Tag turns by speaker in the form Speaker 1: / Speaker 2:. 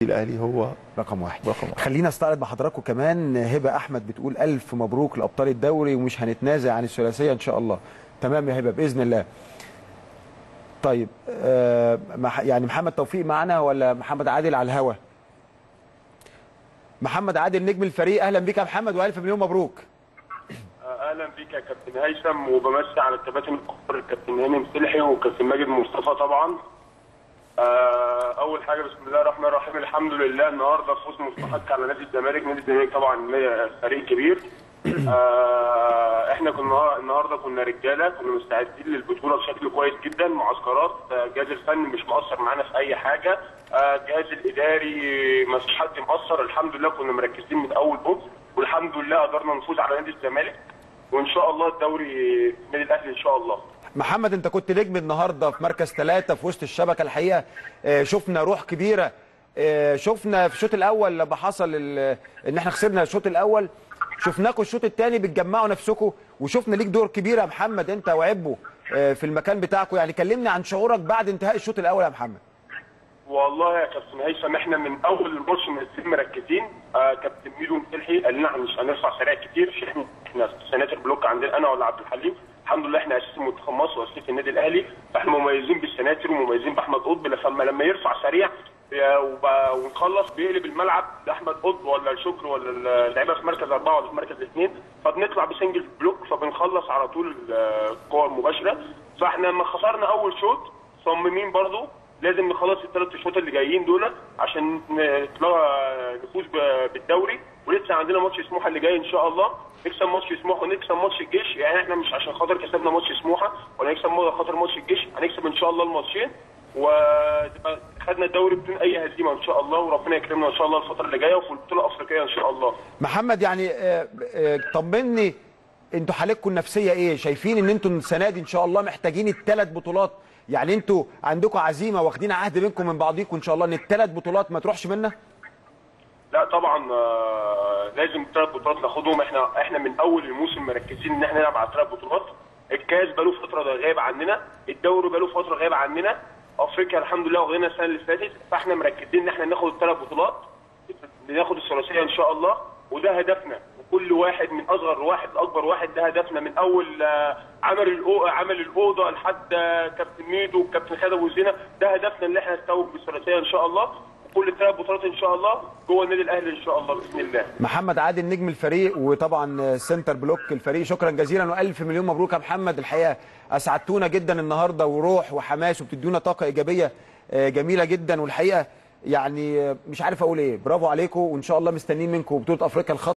Speaker 1: الاهلي هو
Speaker 2: رقم واحد
Speaker 1: رقم واحد.
Speaker 2: خلينا استعرض مع حضراتكم كمان هبه احمد بتقول الف مبروك لابطال الدوري ومش هنتنازع عن الثلاثيه ان شاء الله تمام يا هبه باذن الله طيب آه مح- يعني محمد توفيق معنا ولا محمد عادل على الهوا محمد عادل نجم الفريق اهلا بك يا محمد والف مليون مبروك
Speaker 3: اهلا بيك يا كابتن هيثم وبمسي على الكباتن الكبار الكابتن هاني مسلحي وكابتن ماجد مصطفى طبعا آه، اول حاجه بسم الله الرحمن الرحيم الحمد لله النهارده فوز مستحق على نادي الزمالك نادي الزمالك طبعا فريق كبير آه، احنا كنا النهارده كنا رجاله كنا مستعدين للبطوله بشكل كويس جدا معسكرات آه، الجهاز الفني مش مقصر معانا في اي حاجه آه، الجهاز الاداري ما فيش حد مقصر الحمد لله كنا مركزين من اول بوكس والحمد لله قدرنا نفوز على نادي الزمالك وان شاء الله الدوري النادي الاهلي ان شاء الله
Speaker 2: محمد انت كنت نجم النهارده في مركز ثلاثة في وسط الشبكه الحقيقه آه، شفنا روح كبيره آه، شفنا في الشوط الاول لما حصل ال- ان احنا خسرنا الشوط الاول شفناكم الشوط الثاني بتجمعوا نفسكم وشفنا ليك دور كبير يا محمد انت وعبه آه، في المكان بتاعكم يعني كلمني عن شعورك بعد انتهاء الشوط الاول يا محمد
Speaker 3: والله يا كابتن هيثم احنا من اول الماتش نازلين مركزين آه كابتن ميدو مسلحي قال لنا مش هنرفع سريع كتير عشان احنا احنا سناتر بلوك عندنا انا ولا عبد الحليم الحمد لله احنا اساس منتخب مصر واساس النادي الاهلي فاحنا مميزين بالسناتر ومميزين باحمد قطب لما لما يرفع سريع آه، وب- ونخلص بيقلب الملعب لاحمد قطب ولا الشكر ولا اللعيبه في مركز اربعه ولا في مركز اثنين فبنطلع بسنجل بلوك فبنخلص على طول القوه المباشره فاحنا لما خسرنا اول شوط صممين برضو لازم نخلص الثلاث شوط اللي جايين دول عشان نطلع نفوز ب- بالدوري ولسه عندنا ماتش سموحه اللي جاي ان شاء الله نكسب ماتش سموحه ونكسب ماتش الجيش يعني احنا مش عشان خاطر كسبنا ماتش سموحه ولا نكسب خاطر ماتش الجيش هنكسب ان شاء الله الماتشين وتبقى خدنا الدوري بدون اي هزيمه ان شاء الله وربنا يكرمنا ان شاء الله الفتره اللي جايه وفي البطوله الافريقيه ان شاء الله
Speaker 2: محمد يعني آه، آه، طمني انتوا حالتكم النفسيه ايه شايفين ان انتوا السنه دي ان شاء الله محتاجين الثلاث بطولات يعني انتوا عندكم عزيمه واخدين عهد بينكم من بعضيكم ان شاء الله ان الثلاث بطولات ما تروحش منا
Speaker 3: لا طبعا آه، لازم ثلاث بطولات ناخدهم احنا احنا من اول الموسم مركزين ان احنا نلعب على ثلاث بطولات الكاس بقاله فتره غايب عننا الدوري بقاله فتره غايب عننا افريقيا الحمد لله واخدينها السنه اللي فاتت فاحنا مركزين ان احنا ناخد الثلاث بطولات ناخد الثلاثيه ان شاء الله وده هدفنا وكل واحد من اصغر واحد لاكبر واحد ده هدفنا من اول آه، عمل الأو... عمل الاوضه لحد آه، كابتن ميدو وكابتن خالد ابو زينه ده هدفنا ان احنا نستوعب بالثلاثيه ان شاء الله وكل الثلاث بطولات ان شاء الله جوه النادي الاهلي ان شاء الله باذن الله
Speaker 2: محمد عادل نجم الفريق وطبعا سنتر بلوك الفريق شكرا جزيلا والف مليون مبروك يا محمد الحقيقه اسعدتونا جدا النهارده وروح وحماس وبتدونا طاقه ايجابيه آه، جميله جدا والحقيقه يعني آه، مش عارف اقول ايه برافو عليكم وان شاء الله مستنيين منكم بطوله افريقيا الخط